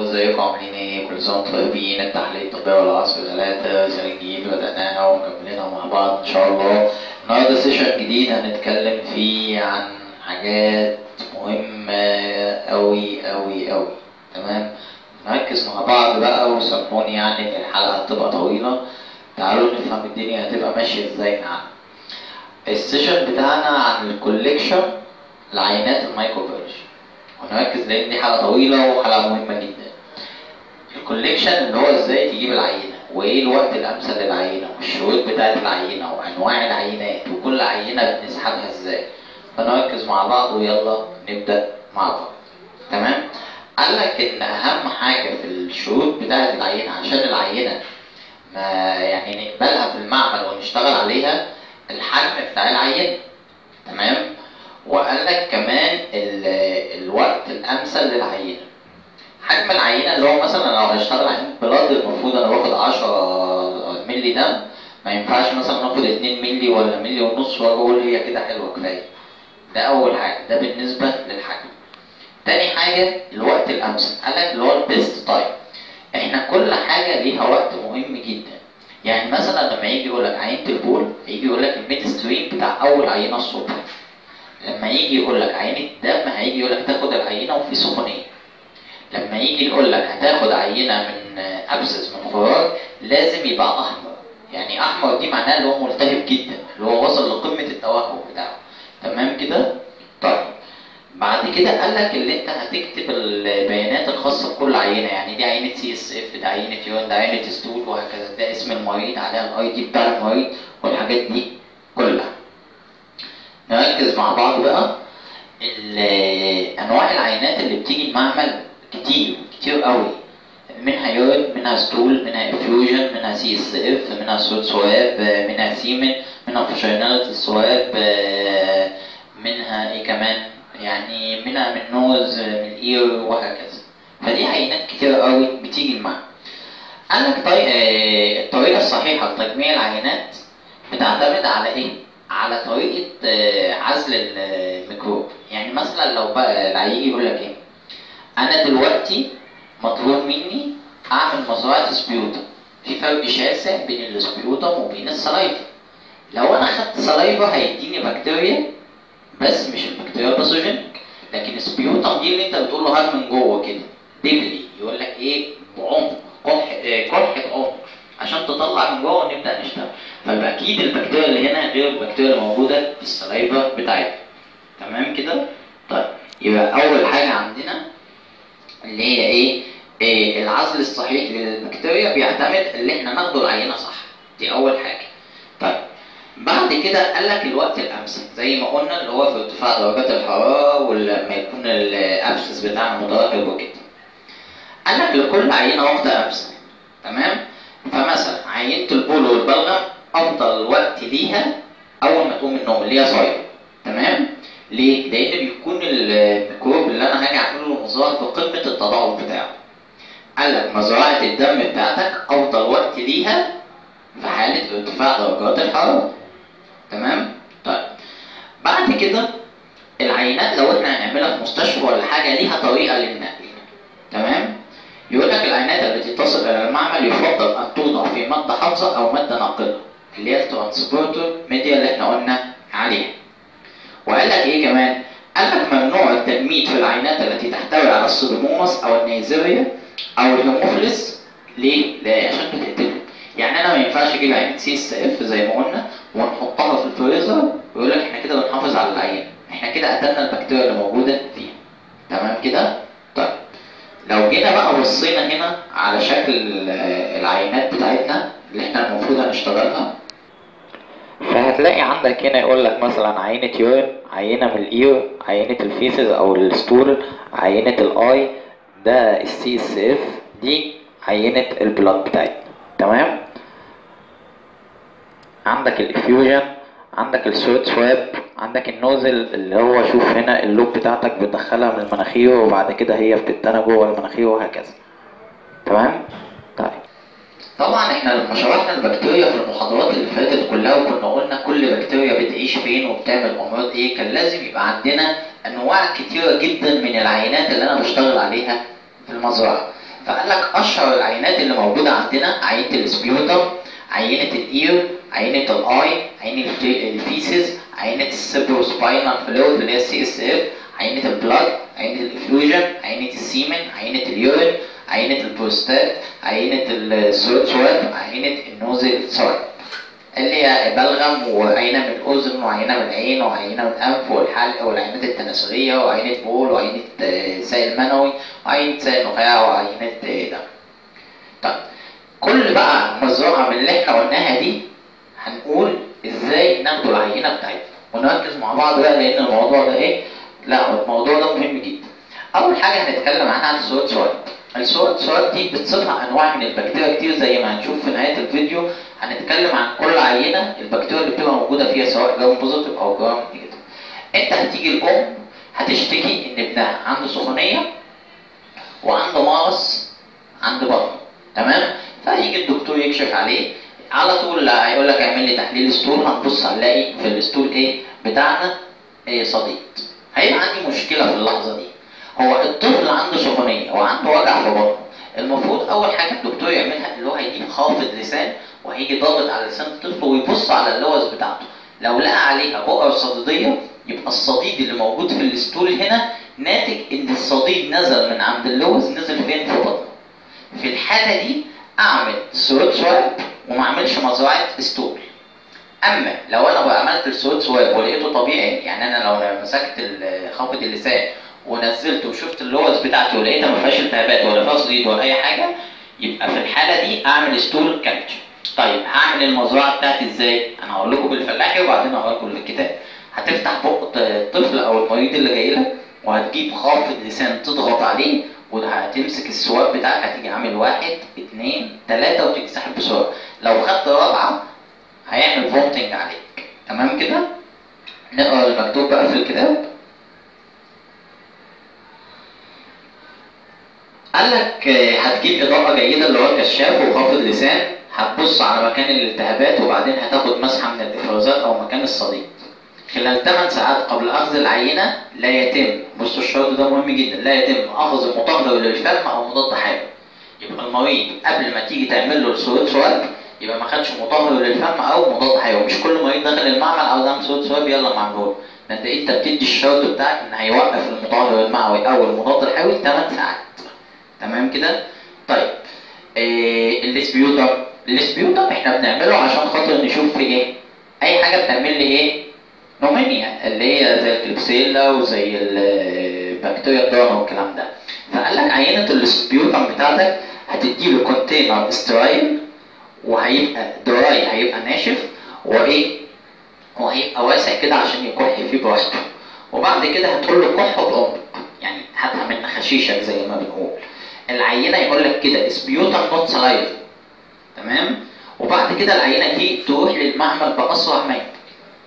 ازيكم عاملين ايه كل سنه وانتم طيبين التحليل الطبي والعصر ثلاثة سنة جديد بدأناها ومكملينها مع بعض ان شاء الله النهارده سيشن جديد هنتكلم فيه عن حاجات مهمة أوي أوي أوي تمام نركز مع بعض بقى وسامحوني يعني ان الحلقة هتبقى طويلة تعالوا نفهم الدنيا هتبقى ماشية ازاي معانا السيشن بتاعنا عن الكوليكشن لعينات المايكروبيولوجي ونركز لان دي حلقه طويله وحلقه مهمه جدا الكوليكشن اللي هو ازاي تجيب العينه وايه الوقت الامثل للعينه والشروط بتاعه العينه وانواع العينات وكل عينه بنسحبها ازاي فنركز مع بعض ويلا نبدا مع بعض تمام قال لك ان اهم حاجه في الشروط بتاعه العينه عشان العينه ما يعني نقبلها في المعمل ونشتغل عليها الحجم بتاع العينه تمام وقال لك كمان ال- الوقت الامثل للعينه حجم العينه اللي هو مثلا لو هشتغل عينه بلاد المفروض انا باخد 10 مللي دم ما ينفعش مثلا اخد 2 مللي ولا مللي ونص واقول هي كده حلوه كفايه ده اول حاجه ده بالنسبه للحجم تاني حاجه الوقت الامثل قال لك اللي هو البيست تايم احنا كل حاجه ليها وقت مهم جدا يعني مثلا لما يجي يقول لك عينه البول يجي يقول لك الميد ستريم بتاع اول عينه الصبح لما يجي يقول لك عينة دم هيجي يقول لك تاخد العينة وفي سخونية لما يجي يقول لك هتاخد عينة من أبسس من فراغ لازم يبقى أحمر يعني أحمر دي معناه اللي هو ملتهب جدا اللي هو وصل لقمة التوهج بتاعه تمام كده؟ طيب بعد كده قال لك اللي انت هتكتب البيانات الخاصة بكل عينة يعني دي عينة سي اس اف ده عينة يون ده عينة ستول وهكذا ده اسم المريض عليها الاي دي بتاع المريض والحاجات دي كلها نركز مع بعض بقى ال- انواع العينات اللي بتيجي المعمل كتير كتير قوي منها يود منها ستول منها افيوجن منها سي اس اف منها سوت سواب منها سيمن منها فاشيناليتي سواب منها ايه كمان يعني منها من نوز من الاير وهكذا فدي عينات كتير قوي بتيجي المعمل قال لك طيب آه، الطريقه الصحيحه لتجميع العينات بتعتمد على ايه؟ على طريقة آه، عزل الميكروب يعني مثلا لو بقى اللي هيجي يقول لك ايه انا دلوقتي مطلوب مني اعمل مزرعة سبيوتم في فرق شاسع بين السبيوتم وبين السلايفا لو انا خدت سلايفا هيديني بكتيريا بس مش البكتيريا باثوجينيك لكن السبيوتم دي اللي انت بتقول له هات من جوه كده دبلي يقول لك ايه بعمق قح آه، قح بعمق عشان تطلع من جوه ونبدا نشتغل فيبقى اكيد البكتيريا اللي هنا غير البكتيريا اللي موجوده في السلايفا بتاعتنا تمام كده طيب يبقى اول حاجه عندنا اللي هي ايه, إيه العزل الصحيح للبكتيريا بيعتمد اللي احنا ناخده العينه صح دي اول حاجه طيب بعد كده قال لك الوقت الامثل زي ما قلنا اللي هو في ارتفاع درجات الحراره ولما يكون الابسس بتاعنا متوهج وكده قال لك لكل عينه وقت امثل تمام فمثلا عينه البول والبلغم افضل وقت ليها اول ما تقوم من النوم اللي هي صايمه تمام ليه؟ لان بيكون الميكروب اللي انا هاجي اعمل له مزرعه في قمه التضاعف بتاعه قال لك مزرعه الدم بتاعتك افضل وقت ليها في حاله ارتفاع درجات الحراره تمام طيب بعد كده العينات لو احنا هنعملها في مستشفى ولا حاجه ليها طريقه للنقل تمام يقول لك العينات التي تصل الى المعمل يفضل ان توضع في ماده حافظه او ماده ناقله اللي هي الترانسبورتر ميديا اللي احنا قلنا عليها وقال لك ايه كمان قال لك ممنوع التجميد في العينات التي تحتوي على السودوموناس او النيزيريا او الهيموفيلس ليه؟ ليه؟ عشان بتقتلهم يعني انا ما ينفعش اجيب عينه سي اس اف زي ما قلنا ونحطها في الفريزر ويقول لك احنا كده بنحافظ على العينه احنا كده قتلنا البكتيريا اللي موجوده فيها تمام كده؟ طيب لو جينا بقى بصينا هنا على شكل ال- العينات بتاعتنا اللي احنا المفروض هنشتغلها فهتلاقي عندك هنا يقول لك مثلا عينة يورين عينة من الاير عينة الفيسز او الستول عينة الاي ده السي اس اف دي عينة البلاد بتاعتنا تمام عندك الافيوجن عندك السويت سواب عندك النوزل اللي هو شوف هنا اللوب بتاعتك بتدخلها من المناخير وبعد كده هي بتتنى جوه المناخير وهكذا تمام طيب طبعا احنا لما شرحنا البكتيريا في المحاضرات اللي فاتت كلها وكنا قلنا كل بكتيريا بتعيش فين وبتعمل امراض ايه كان لازم يبقى عندنا انواع كتيره جدا من العينات اللي انا بشتغل عليها في المزرعه فقال لك اشهر العينات اللي موجوده عندنا عينه السبيوتم عينه الاير عينه الاي عينه الفيسز عينه السيبروسباينال فلويد اللي هي السي اس اف عينه البلاد عينه الافيوجن عينه السيمن عينه اليورين عينه البروستات عينه الثروت سواب عينه النوزل سواب اللي هي بلغم وعينه من الاذن وعينه من العين وعينه من الانف والحلق والعينات التناسليه وعينه بول وعينه آه، سائل منوي وعينه سائل نخاع وعينه آه، دم. طيب كل بقى مزرعه من اللي احنا قلناها دي هنقول ازاي ناخد العينه بتاعتنا ونركز مع بعض بقى لان الموضوع ده ايه؟ لا الموضوع ده مهم جدا. اول حاجه هنتكلم عنها عن السواد سواد. السواد سواد دي بتصفها انواع من البكتيريا كتير زي ما هنشوف في نهايه الفيديو هنتكلم عن كل عينه البكتيريا اللي بتبقى موجوده فيها سواء جرام بوزيتيف او جرام نيجاتيف. انت هتيجي الام هتشتكي ان ابنها عنده سخونيه وعنده مغص عند بطنه تمام؟ فيجي الدكتور يكشف عليه على طول هيقول لك اعمل لي تحليل ستول هنبص هنلاقي في الستول ايه بتاعنا إيه صديد هيبقى عندي مشكله في اللحظه دي هو الطفل عنده سخونيه وعنده وجع في بطنه المفروض اول حاجه الدكتور يعملها اللي هو هيجيب خافض لسان وهيجي ضاغط على لسان الطفل ويبص على اللوز بتاعته لو لقى عليها بؤر صديديه يبقى الصديد اللي موجود في الستول هنا ناتج ان الصديد نزل من عند اللوز نزل فين في بطنه في الحاله دي اعمل ثروت سواب وما اعملش مزرعه ستول اما لو انا بقى عملت الثروت سواب ولقيته طبيعي يعني انا لو مسكت ال- خافض اللسان ونزلت وشفت اللوز بتاعتي ولقيتها ما فيهاش التهابات ولا فيها صديد ولا اي حاجه يبقى في الحاله دي اعمل ستول كالتشر طيب هعمل المزرعه بتاعتي ازاي؟ انا هقول لكم بالفلاحي وبعدين هقول لكم بالكتاب هتفتح بق الطفل او المريض اللي جاي لك وهتجيب خافض لسان تضغط عليه وهتمسك السواق بتاعك هتيجي عامل واحد اتنين تلاته وتيجي ساحب بسرعه لو خدت رابعه هيعمل فومتنج عليك تمام كده؟ نقرا المكتوب بقى في الكتاب قال لك آه، هتجيب اضاءه جيده اللي هو الكشاف وخافض لسان هتبص على مكان الالتهابات وبعدين هتاخد مسحه من الافرازات او مكان الصديد خلال 8 ساعات قبل اخذ العينه لا يتم بصوا الشرط ده مهم جدا لا يتم اخذ مطهر للفم او مضاد حيوي يبقى المريض قبل ما تيجي تعمل له السويت سواب يبقى ما خدش مطهر للفم او مضاد حيوي مش كل مريض دخل المعمل عاوز اعمل سويت سواب يلا معمول ده انت انت بتدي الشرط بتاعك ان هيوقف المطهر المعوي او المضاد الحيوي 8 ساعات تمام كده طيب إيه الاسبيوتر الاسبيوتر احنا بنعمله عشان خاطر نشوف في ايه اي حاجه بتعمل لي ايه نومينيا اللي هي زي الكليبسيلا وزي البكتيريا الدورة والكلام ده فقال لك عينة الاسبيوتر بتاعتك هتديله كونتينر استرايل وهيبقى دراي هيبقى ناشف وايه وهيبقى واسع كده عشان يكح فيه براحته وبعد كده هتقول له كح بعمق يعني هاتها من خشيشك زي ما بنقول العينه يقول لك كده اسبيوتر نوت سلايف تمام وبعد كده العينه دي تروح للمعمل باسرع ما يمكن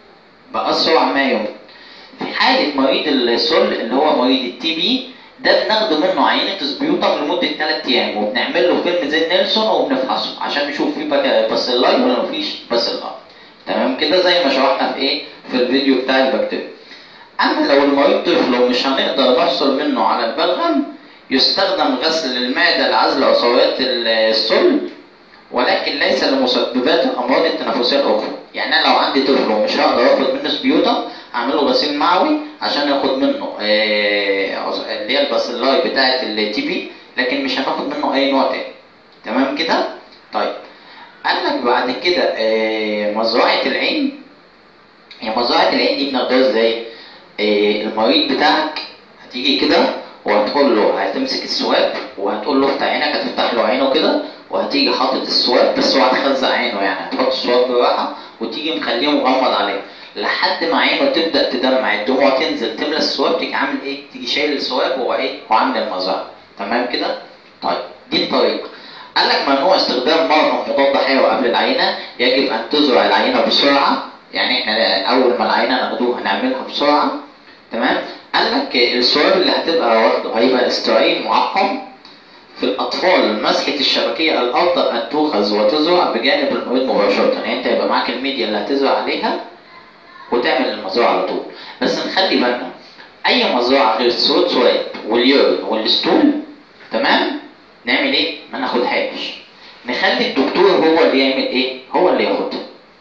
باسرع ما يمكن في حاله مريض السل اللي هو مريض التي بي ده بناخده منه عينه سبيوتر لمده 3 ايام وبنعمل له فيلم زي نيلسون وبنفحصه عشان نشوف فيه بك- باسيلاي ولا مفيش باسيلاي تمام كده زي ما شرحنا في ايه في الفيديو بتاع البكتيريا اما لو المريض طفل ومش هنقدر نحصل منه على البلغم يستخدم غسل المعده لعزل عصويات السل ولكن ليس لمسببات الامراض التنفسيه الاخرى يعني انا لو عندي طفل ومش هقدر اخد منه سبيوتم هعمل له غسيل معوي عشان ياخد منه آه، عص- اللي هي الباسيلاي بتاعه التي بي لكن مش هناخد منه اي نوع تاني تمام كده طيب قال لك بعد كده آه، مزرعه العين هي مزرعه العين دي بناخدها ازاي آه، المريض بتاعك هتيجي كده وهتقول له هتمسك السواب وهتقول له افتح عينك هتفتح له عينه كده وهتيجي حاطط السواب بس هو هتخزق عينه يعني هتحط السواب بالراحه وتيجي مخليه مغمض عليه لحد ما عينه تبدا تدمع الدموع تنزل تملى السواب تيجي عامل ايه؟ تيجي شايل السواب وهو ايه؟ وعامل المزرعه تمام كده؟ طيب دي الطريقه قال لك ممنوع استخدام مرهم مضاد حيوي قبل العينه يجب ان تزرع العينه بسرعه يعني احنا اول ما العينه ناخدوها نعملها بسرعه تمام قال لك السؤال اللي هتبقى واخده هيبقى استرايل معقم في الاطفال مسحه الشبكيه الافضل ان تؤخذ وتزرع بجانب المريض مباشره يعني انت يبقى معاك الميديا اللي هتزرع عليها وتعمل المزرعه على طول بس نخلي بالنا اي مزرعه غير السوت سواب واليورين والستول تمام نعمل ايه ما ناخدهاش نخلي الدكتور هو اللي يعمل ايه هو اللي ياخدها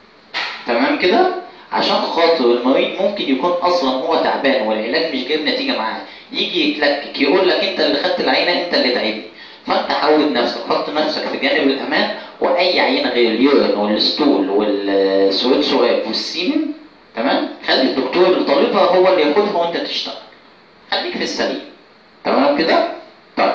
تمام كده عشان خاطر المريض ممكن يكون اصلا هو تعبان والعلاج مش جايب نتيجه معاه يجي يتلكك يقول لك انت اللي خدت العينه انت اللي تعبني فانت حول نفسك حط نفسك في جانب الامان واي عينه غير اليورين والستول والسويت سواب والسيمن تمام خلي الدكتور اللي طالبها هو اللي ياخدها وانت تشتغل خليك في السليم تمام كده طيب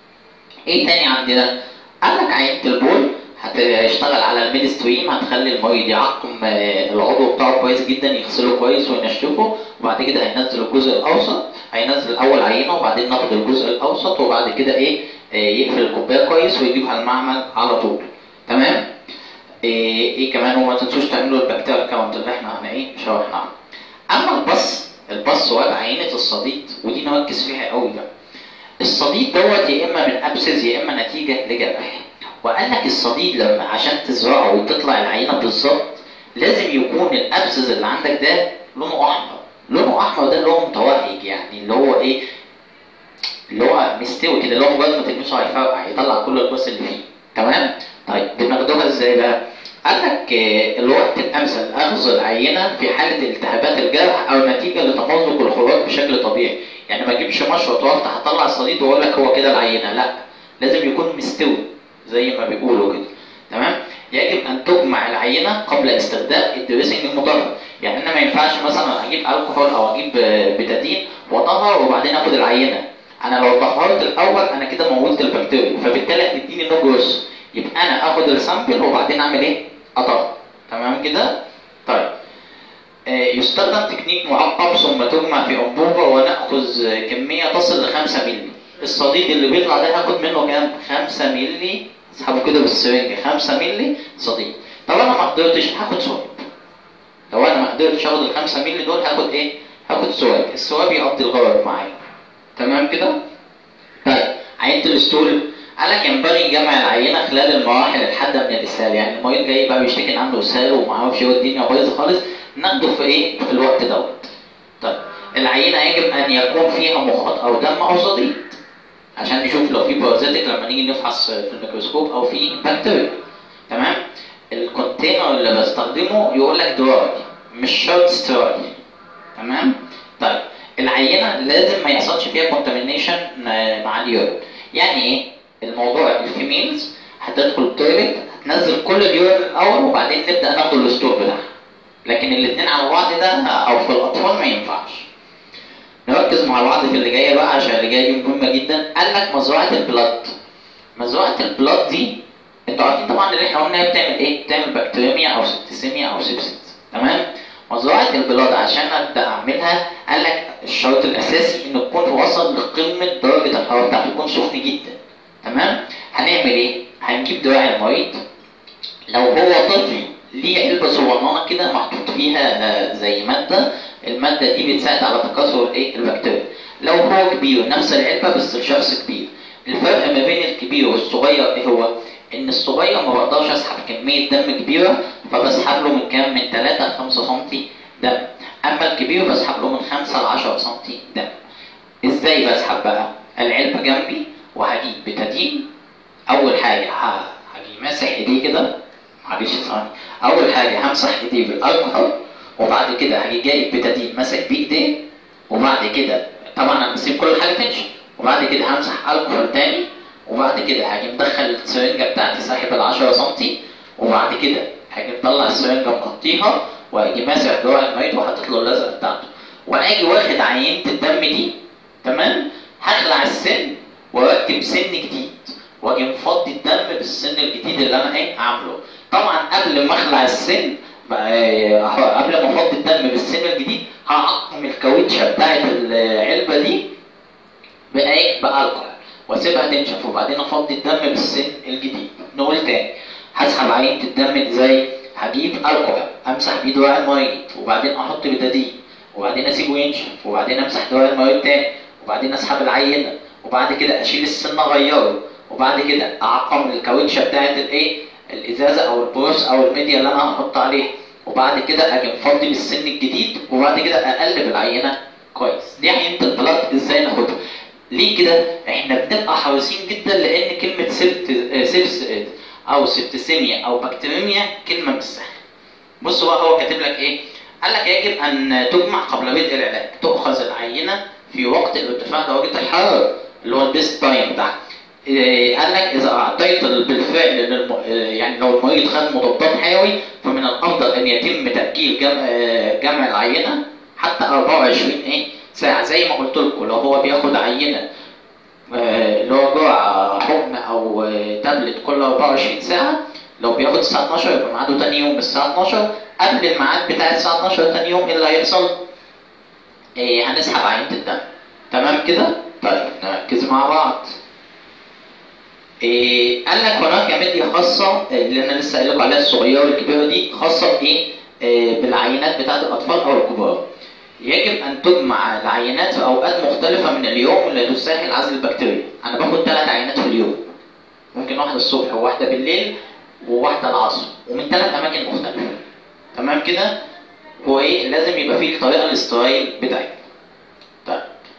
ايه تاني عندنا قال لك عينه البول هتشتغل على الميد ستريم هتخلي المريض يعقم آه، العضو بتاعه كويس جدا يغسله كويس وينشفه وبعد كده هينزل الجزء الاوسط هينزل الاول عينه وبعدين ناخد الجزء الاوسط وبعد كده ايه آه، يقفل الكوبايه كويس ويجيبها المعمل على طول تمام ايه, إيه كمان وما تنسوش تعملوا البكتيريا كاونت اللي احنا هن ايه شرحناها اما البص البص وضع عينه الصديد ودي نركز فيها قوي بقى الصديد دوت يا اما من ابسس يا اما نتيجه لجرح وقال لك الصديد لما عشان تزرعه وتطلع العينه بالظبط لازم يكون الابسس اللي عندك ده لونه احمر لونه احمر ده اللي هو متوهج يعني اللي هو ايه اللي هو مستوي كده اللي هو مجرد ما تلمسه هيفرقع هيطلع كل البص اللي فيه تمام طيب بناخدوها ازاي بقى قال لك آه، الوقت الامثل اخذ العينه في حاله التهابات الجرح او نتيجه لتمزق الخراج بشكل طبيعي يعني ما اجيبش مشرط وافتح اطلع الصديد واقول لك هو كده العينه لا لازم يكون مستوي زي ما بيقولوا كده تمام يجب ان تجمع العينه قبل استخدام الدريسنج المطهر يعني انا ما ينفعش مثلا اجيب الكحول او اجيب آه، بتادين واطهر وبعدين اخد العينه انا لو طهرت الاول انا كده موتت البكتيريا فبالتالي هتديني نو جروس يبقى انا اخد السامبل وبعدين اعمل ايه اطهر تمام كده طيب آه، يستخدم تكنيك معقب ثم تجمع في انبوبه وناخذ آه، كميه تصل ل 5 مللي الصديد اللي بيطلع ده هاخد منه كام 5 مللي اسحبه كده بالسرنجه 5 مللي صديد طب انا ما قدرتش هاخد سواب لو انا ما قدرتش اخد ال 5 مللي دول هاخد ايه هاخد سواب السواب يقضي الغرض معايا تمام كده طيب عينه الاسطول قال لك ينبغي جمع العينه خلال المراحل الحاده من الاسهال يعني المريض جاي بقى بيشتكي ان عنده اسهال وما اعرفش ايه والدنيا بايظه خالص ناخده في ايه في الوقت دوت طيب العينه يجب ان يكون فيها مخاط او دم او صديد عشان نشوف لو في بارازيتك لما نيجي نفحص في الميكروسكوب او في بكتيريا تمام الكونتينر اللي بستخدمه يقول لك دراي مش شرط ستراي تمام طيب العينه لازم ما يحصلش فيها كونتامينيشن مع اليورين يعني ايه الموضوع الفيميلز هتدخل التويليت هتنزل كل اليورين الاول وبعدين نبدا ناخد الستور بتاعها لكن الاثنين على بعض ده او في الاطفال ما ينفعش نركز مع بعض في اللي جايه بقى عشان اللي جايه دي مهمه جدا قال لك مزرعه البلاد مزرعه البلاد دي انتوا عارفين طبعا اللي احنا قلنا هي بتعمل ايه؟ بتعمل بكتيريميا او سبتسيميا او سيبسيس تمام؟ مزرعه البلاد عشان ابدا اعملها قال لك الشرط الاساسي انه تكون وصل لقمه درجه الحراره بتاعته تكون سخن جدا تمام؟ هنعمل ايه؟ هنجيب دراع المريض لو هو طفل ليه علبه صغننه كده محطوط فيها آه، زي ماده الماده دي بتساعد على تكاثر الايه البكتيريا لو هو كبير نفس العلبه بس لشخص كبير الفرق ما بين الكبير والصغير ايه هو ان الصغير ما بقدرش اسحب كميه دم كبيره فبسحب له من كام من 3 ل 5 سم دم اما الكبير بسحب له من 5 ل 10 سم دم ازاي بسحب بقى العلبه جنبي وهجيب بتدين اول حاجه ه- هجي ماسح ايديه كده معلش ثواني اول حاجه همسح ايديه بالالكحول وبعد كده هاجي جايب بتدين ماسك بايديه وبعد كده طبعا انا بسيب كل حاجه تمشي وبعد كده همسح الكحول تاني وبعد كده هاجي مدخل السرنجه بتاعتي ساحب ال 10 سم وبعد كده هاجي مطلع السرنجه مغطيها واجي ماسح جوه المريض وحاطط له اللزقه بتاعته واجي واخد عينه الدم دي تمام هخلع السن واركب سن جديد واجي مفضي الدم بالسن الجديد اللي انا ايه عامله طبعا قبل ما اخلع السن بقى- قبل ما افضي الدم بالسن الجديد هعقم الكاوتشه بتاعت العلبه دي بايه بالكحول واسيبها تنشف وبعدين افضي الدم بالسن الجديد نقول تاني هسحب عينه الدم ازاي هجيب الكحول امسح بيه دراع المريض وبعدين احط بتادين وبعدين اسيبه ينشف وبعدين امسح دراع المريض تاني وبعدين اسحب العينه وبعد كده اشيل السن اغيره وبعد كده اعقم الكاوتشه بتاعت الايه الازازه او البروس او الميديا اللي انا هحط عليها وبعد كده اجي مفضي بالسن الجديد وبعد كده اقلب العينه كويس دي عينه البلاد ازاي ناخدها ليه كده؟ احنا بنبقى حريصين جدا لان كلمه سبت سيبس او سبتسيميا او بكتيريميا كلمه مش سهله. بص بقى هو كاتب لك ايه؟ قال لك يجب ان تجمع قبل بدء العلاج، تؤخذ العينه في وقت ارتفاع درجه الحراره اللي هو البيست تايم بتاعك. إيه، قال لك اذا اعطيت بالفعل للم... إيه، يعني لو المريض خد مضادات حيوي فمن الافضل ان يتم تاجيل جمع, آه، جمع العينه حتى 24 ايه ساعه زي ما قلت لكم لو هو بياخد عينه آه، اللي هو جرعه حقن او آه، تابلت كل 24 ساعه لو بياخد الساعه 12 يبقى ميعاده تاني يوم الساعه 12 قبل الميعاد بتاع الساعه 12 تاني يوم ايه اللي هيحصل؟ إيه هنسحب عينه الدم تمام كده؟ طيب نركز مع بعض إيه قال لك هناك ميديا خاصة اللي أنا لسه قايل لكم عليها الصغيرة والكبيرة دي خاصة بإيه؟ إيه بالعينات بتاعة الأطفال أو الكبار. يجب أن تجمع العينات في أوقات مختلفة من اليوم لتسهل عزل البكتيريا. أنا باخد ثلاث عينات في اليوم. ممكن واحدة الصبح وواحدة بالليل وواحدة العصر ومن ثلاث أماكن مختلفة. تمام كده؟ هو إيه؟ لازم يبقى فيه الطريقة الاسترايل بتاعتنا. طيب.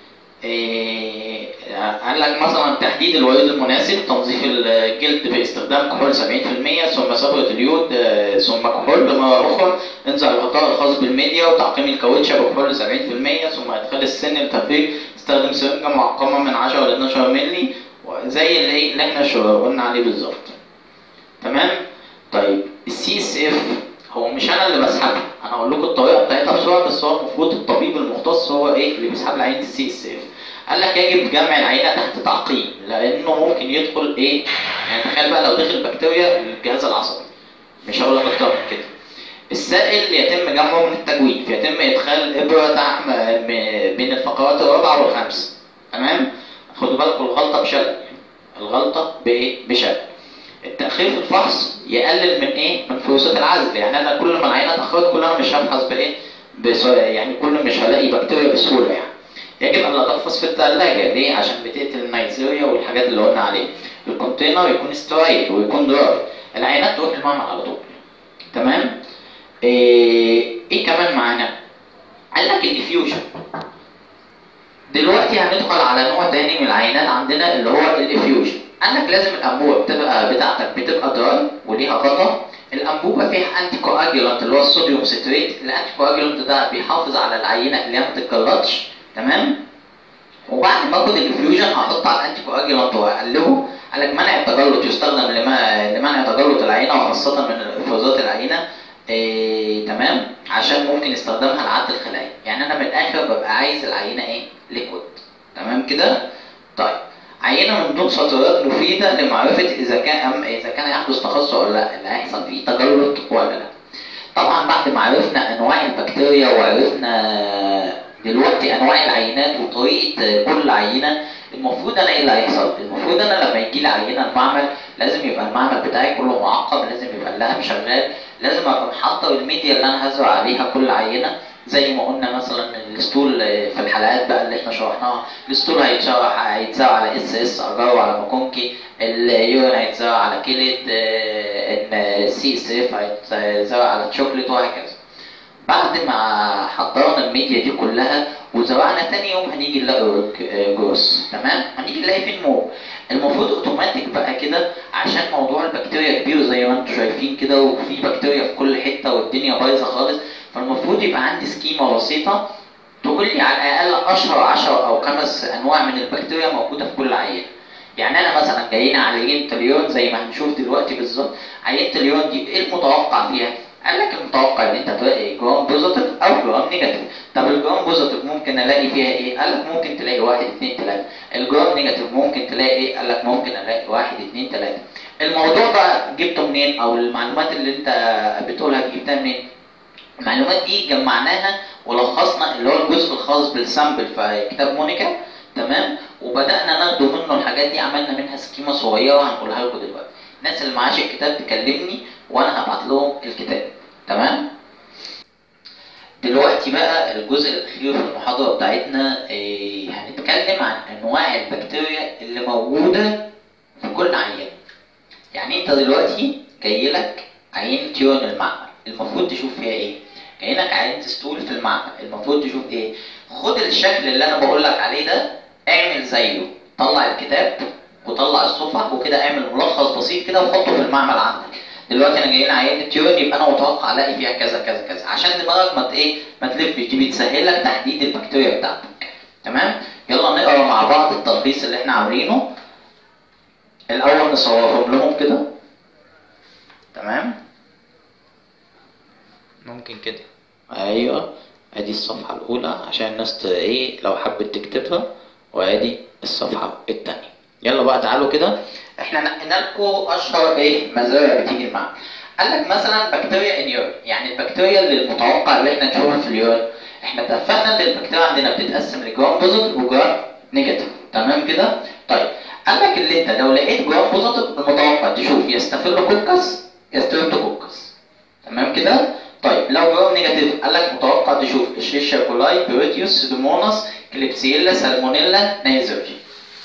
إيه، قال لك مثلا تحديد الوريد المناسب تنظيف الجلد باستخدام كحول 70% ثم صبغة اليود آه، ثم كحول مرة أخرى انزع الغطاء الخاص بالميديا وتعقيم الكاوتشة بكحول 70% ثم إدخال السن للتفريغ استخدم سرنجة معقمة من 10 ل 12 مللي زي اللي إيه- اللي احنا شو- قلنا عليه بالظبط تمام طيب السي اس اف هو مش انا اللي بسحبها انا هقول لكم الطريقه بتاعتها بسرعه بس هو المفروض الطبيب المختص هو ايه اللي بيسحب لي عينه السي اس اف قال لك يجب جمع العينه تحت تعقيم لانه ممكن يدخل ايه يعني تخيل بقى لو دخل بكتيريا الجهاز العصبي مش هقول لك اكتر من كده السائل يتم جمعه من التجويف يتم ادخال ابره دعم م- بين الفقرات الرابعه والخامسه تمام خدوا بالكم الغلطه بشلل الغلطه بايه بشلل التأخير في الفحص يقلل من ايه؟ من فرصة العزل، يعني انا كل ما العينة اتأخرت كل ما مش هفحص بايه؟ بس يعني كل ما مش هلاقي بكتيريا بسهولة يعني. يجب ان لا تحفظ في الثلاجة، ليه؟ عشان بتقتل النيزيريا والحاجات اللي قلنا عليها. الكونتينر يكون سترايل ويكون دراي. العينات تروح المعمل على طول. تمام؟ ايه, إيه كمان معانا؟ قال لك الديفيوجن. دلوقتي هندخل على نوع تاني من العينات عندنا اللي هو الافيوجن قال لك لازم الانبوبه بتبقى بتاعتك بتبقى دراي وليها غطا الانبوبه فيها انتي كواجولانت اللي هو الصوديوم ستريت الانتي كواجولانت ده بيحافظ على العينه اللي هي ما تتجلطش تمام وبعد ما اخد الانفيوجن هحط على الانتي كواجولانت واقلبه قال لك منع التجلط يستخدم لما- لمنع تجلط العينه وخاصه من افرازات العينه إيه تمام عشان ممكن استخدامها لعد الخلايا يعني انا من الاخر ببقى عايز العينه ايه ليكويد تمام كده طيب عينه من ضمن سطرات مفيده لمعرفه اذا كان أم اذا كان يحدث تخصص ولا لا اللي هيحصل فيه تجلط ولا لا طبعا بعد ما عرفنا انواع البكتيريا وعرفنا دلوقتي انواع العينات وطريقه كل عينه المفروض انا ايه اللي هيحصل؟ المفروض انا لما يجي لي عينه المعمل لازم يبقى المعمل بتاعي كله معقم لازم يبقى اللهب شغال لازم ابقى محضر الميديا اللي انا هزرع عليها كل عينه زي ما قلنا مثلا الستول في الحلقات بقى اللي احنا شرحناها الستول هيتزرع هيتزرع على اس اس اجاو على ماكونكي اليورين هيتزرع على كيلت السي اس اف هيتزرع على تشوكلت وهكذا بعد ما حضرنا الميديا دي كلها وزرعنا تاني يوم هنيجي نلاقي جروس تمام هنيجي نلاقي فيه نمو المفروض اوتوماتيك بقى كده عشان موضوع البكتيريا كبير زي ما انتم شايفين كده وفي بكتيريا في كل حته والدنيا بايظه خالص فالمفروض يبقى عندي سكيمه بسيطه تقول لي على الاقل اشهر 10 او خمس انواع من البكتيريا موجوده في كل عينه يعني انا مثلا جايين على عينه اليون زي ما هنشوف دلوقتي بالظبط عينه اليون دي ايه المتوقع فيها؟ قال لك المتوقع ان انت تلاقي جرام بوزيتيف او جرام نيجاتيف طب الجرام بوزيتيف ممكن الاقي فيها ايه؟ قال لك ممكن تلاقي واحد اثنين ثلاثه الجرام نيجاتيف ممكن تلاقي ايه؟ قال لك ممكن الاقي واحد اثنين ثلاثه الموضوع ده جبته منين او المعلومات اللي انت بتقولها جبتها منين؟ المعلومات دي جمعناها ولخصنا اللي هو الجزء الخاص بالسامبل في كتاب مونيكا تمام وبدانا ناخده منه الحاجات دي عملنا منها سكيمه صغيره هنقولها لكم دلوقتي الناس اللي معاش الكتاب تكلمني وانا هبعت لهم الكتاب تمام دلوقتي بقى الجزء الاخير في المحاضره بتاعتنا إيه هنتكلم عن انواع البكتيريا اللي موجوده في كل عيان يعني انت دلوقتي جاي لك عينه يون المعمل المفروض تشوف فيها ايه جاي لك عينه ستول في المعمل المفروض تشوف ايه خد الشكل اللي انا بقول لك عليه ده اعمل زيه طلع الكتاب وطلع الصفح وكده اعمل ملخص بسيط كده وحطه في المعمل عندك دلوقتي انا جاي لي عينه يورين يبقى انا متوقع الاقي فيها كذا كذا كذا عشان دماغك ما ت- ايه ما تلفش دي بتسهل لك تحديد البكتيريا بتاعتك تمام يلا نقرا مع بعض التلخيص اللي احنا عاملينه الاول نصورهم لهم كده تمام ممكن كده ايوه ادي الصفحه الاولى عشان الناس ت- ايه لو حبت تكتبها وادي الصفحه الثانيه يلا بقى تعالوا كده احنا نقينا لكم اشهر ايه مزارع بتيجي معانا قال لك مثلا بكتيريا انيور يعني البكتيريا اللي المتوقع اللي احنا نشوفها في اليورين احنا اتفقنا ان البكتيريا عندنا بتتقسم لجرام بوزيتيف وجرام نيجاتيف تمام كده طيب قال لك اللي انت لو لقيت جرام بوزيتيف المتوقع تشوف يا ستافيلوكوكس يا ستريبتوكوكس تمام كده طيب لو جرام نيجاتيف قال لك متوقع تشوف الشيشة كولاي بيروتيوس سودوموناس كليبسيلا سالمونيلا نيزرجي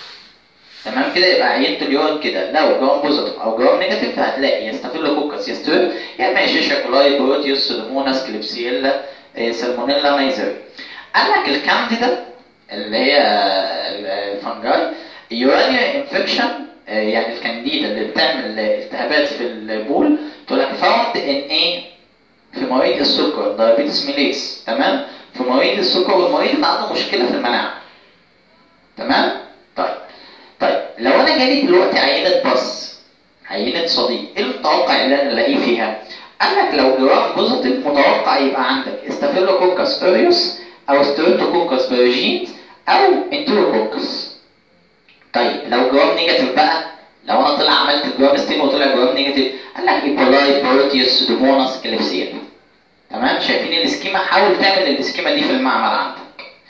تمام كده يبقى عينة اليورين كده لو جرام بوزيتيف او جرام نيجاتيف هتلاقي يا ستافيلوكوكس يا ستريب يا اما شيشة كولاي بيروتيوس سودوموناس كليبسيلا آه، سالمونيلا نيزرجي قال لك الكانديدا اللي هي الفنجاي يورانيا انفكشن يعني الكانديدا اللي بتعمل التهابات في البول تقول لك فاوند ان ايه في مريض السكر دايابيتس ميليس تمام في مريض السكر والمريض اللي عنده مشكله في المناعه تمام طيب طيب لو انا جالي دلوقتي عينه بص عينه صديق ايه المتوقع اللي انا الاقيه فيها قال لك لو جرام بوزيتيف متوقع يبقى عندك استافيلوكوكس اوريوس او ستريبتوكوكس بيرجينز او انتروكوكس طيب لو جرام نيجاتيف بقى لو انا طلع عملت جرام ستين وطلع جرام نيجاتيف قال لك ايكولاي بروتيوس سودوموناس كليبسيلا تمام شايفين السكيما حاول تعمل السكيما دي في المعمل عندك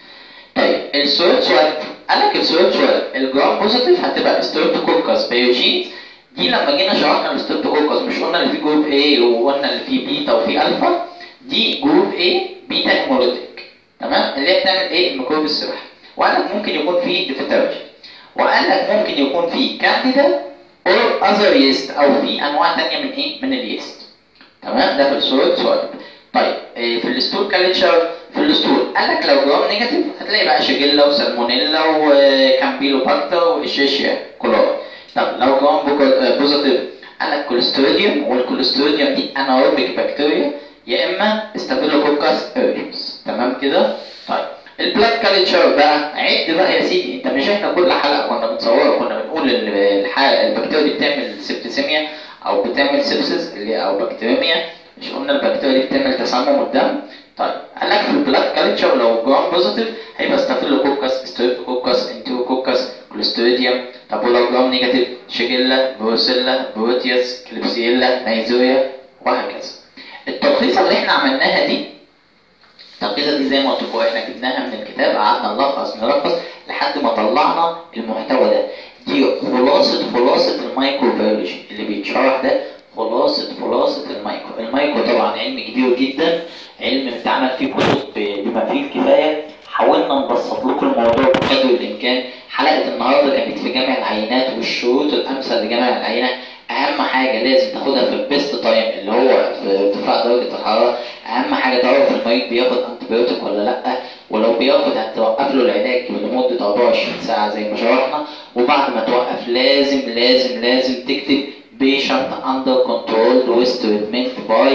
طيب السويت سواب قال لك السويت سواب الجرام بوزيتيف هتبقى ستريبتوكوكس بيوجينز دي لما جينا شرحنا الستريبتوكوكس مش قلنا اللي فيه جروب A وقلنا اللي فيه بيتا وفيه الفا دي جروب A بيتا هيموليتيك تمام اللي هي بتعمل ايه الميكروب السباحه وقال لك ممكن يكون فيه ديفترجي وقال لك ممكن يكون فيه كانديدا اور اذر يست او في انواع تانية من ايه من اليست تمام ده في السويت سواب طيب إيه في الستول كالتشر في الستول قال لك لو جرام نيجاتيف هتلاقي بقى شيجيلا وسالمونيلا وكامبيلوباكتر واشيشيا كولورا طب لو جرام بوكو- بوزيتيف قال لك كوليستريديوم والكوليستريديوم دي انايروبيك بكتيريا يا اما ستافيلوكوكس اوريوس تمام كده طيب البلاد كالتشر بقى عد بقى يا سيدي انت مش احنا كل حلقه كنا بنصورها كنا بنقول ال- الحلقه البكتيريا دي بتعمل سبتسيميا او بتعمل سيبسيس اللي او بكتيريميا مش قلنا البكتيريا دي بتعمل تسمم الدم طيب قال لك في البلاد كالتشر لو جرام بوزيتيف هيبقى ستافيلوكوكس ستريبتوكوكس انتروكوكس كوليستريديوم طب ولو جرام نيجاتيف شيجيلا بروسيلا بروتياس كليبسيلا نيزويا وهكذا التلخيصه اللي احنا عملناها دي التلخيصه دي زي ما قلت لكم احنا جبناها من الكتاب قعدنا نلخص نلخص لحد ما طلعنا المحتوى ده دي خلاصه خلاصه المايكروبيولوجي اللي بيتشرح ده خلاصه خلاصه المايكرو المايكرو طبعا علم كبير جدا علم اتعمل فيه كتب بما فيه الكفايه حاولنا نبسط لكم الموضوع بقدر الامكان حلقه النهارده كانت في جمع العينات والشروط الامثل لجمع العينات اهم حاجه لازم تاخدها في البيست تايم اللي هو في ارتفاع درجه الحراره اهم حاجه تعرف المريض بياخد انتبيوتيك ولا لا ولو بياخد هتوقف له العلاج لمده 24 ساعه زي ما شرحنا وبعد ما توقف لازم لازم لازم تكتب patient under control with treatment by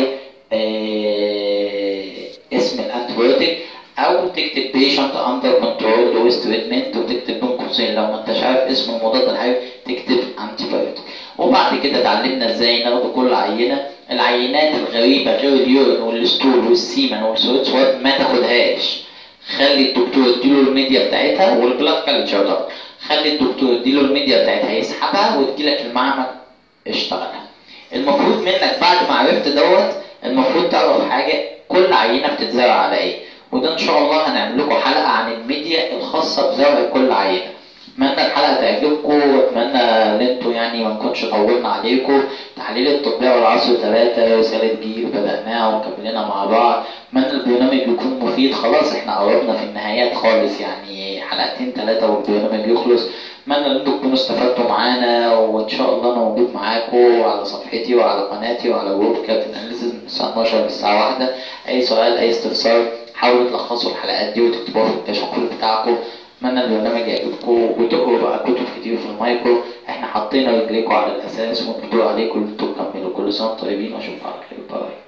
آه، اسم الانتبيوتيك او تكتب patient under control with treatment وتكتب بين قوسين لو ما انتش عارف اسم المضاد الحيوي تكتب انتبيوتيك وبعد كده اتعلمنا ازاي ناخد كل عينه العينات الغريبه غير اليورين والستول والسيمن والسويت سوات ما تاخدهاش خلي الدكتور يديله الميديا بتاعتها والبلاد كالتشر ده خلي الدكتور يديله الميديا بتاعتها يسحبها وتجيلك المعمل اشتغلها المفروض منك بعد ما عرفت دوت المفروض تعرف حاجه كل عينه بتتزرع على ايه وده ان شاء الله هنعمل لكم حلقه عن الميديا الخاصه بزرع كل عينه اتمنى الحلقه تعجبكم واتمنى ان انتوا يعني ما نكونش طولنا عليكم تحليل التطبيق والعصر ثلاثة رسالة جيل بدأناها وكملنا مع بعض اتمنى البرنامج يكون مفيد خلاص احنا قربنا في النهايات خالص يعني حلقتين ثلاثة والبرنامج يخلص اتمنى ان انتوا تكونوا استفدتوا معانا وان شاء الله انا موجود معاكم على صفحتي وعلى قناتي وعلى جروب كابتن اناليسيس من الساعه 12 للساعه 1 اي سؤال اي استفسار حاولوا تلخصوا الحلقات دي وتكتبوها في الكشكول بتاعكم اتمنى البرنامج يعجبكم وتقروا بقى كتب كتير في المايكرو احنا حاطين رجليكم على الاساس وانتوا عليكم انتوا تكملوا كل سنه وانتم طيبين واشوفكم على خير باي